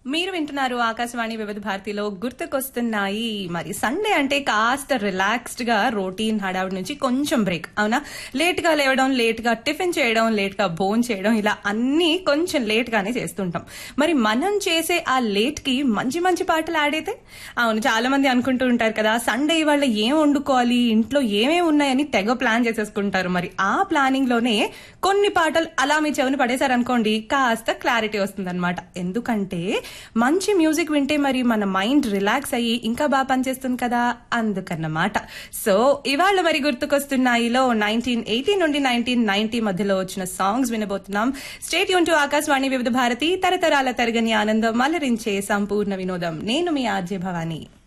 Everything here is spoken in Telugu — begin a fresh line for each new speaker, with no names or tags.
మీరు వింటున్నారు ఆకాశవాణి వివిధ భారతిలో గుర్తుకొస్తున్నాయి మరి సండే అంటే కాస్త రిలాక్స్డ్ గా రొటీన్ హడావిడి నుంచి కొంచెం బ్రేక్ అవునా లేట్ గా లేవడం లేట్ గా టిఫిన్ చేయడం లేట్ గా బోన్ చేయడం ఇలా అన్ని కొంచెం లేట్ గానే చేస్తుంటాం మరి మనం చేసే ఆ లేట్ కి మంచి మంచి పాటలు ఆడైతే అవును చాలా మంది అనుకుంటూ ఉంటారు కదా సండే ఇవాళ ఏం వండుకోవాలి ఇంట్లో ఏమేమి ఉన్నాయని తెగ ప్లాన్ చేసేసుకుంటారు మరి ఆ ప్లానింగ్ లోనే కొన్ని పాటలు అలా మీ చెవిని పడేశారనుకోండి కాస్త క్లారిటీ వస్తుందన్నమాట ఎందుకంటే మంచి మ్యూజిక్ వింటే మరి మన మైండ్ రిలాక్స్ అయ్యి ఇంకా బాగా పనిచేస్తుంది కదా అందుకన్నమాట సో ఇవాళ మరి గుర్తుకొస్తున్నాయిలో నైన్టీన్ ఎయిటీ నుండి నైన్టీన్ నైన్టీ మధ్యలో వచ్చిన సాంగ్స్ వినబోతున్నాం స్టేట్ యూన్ టు ఆకాశవాణి వివిధ భారతి తరతరాల తరగని ఆనందం అలరించే సంపూర్ణ వినోదం నేను మీ ఆర్జే భవానీ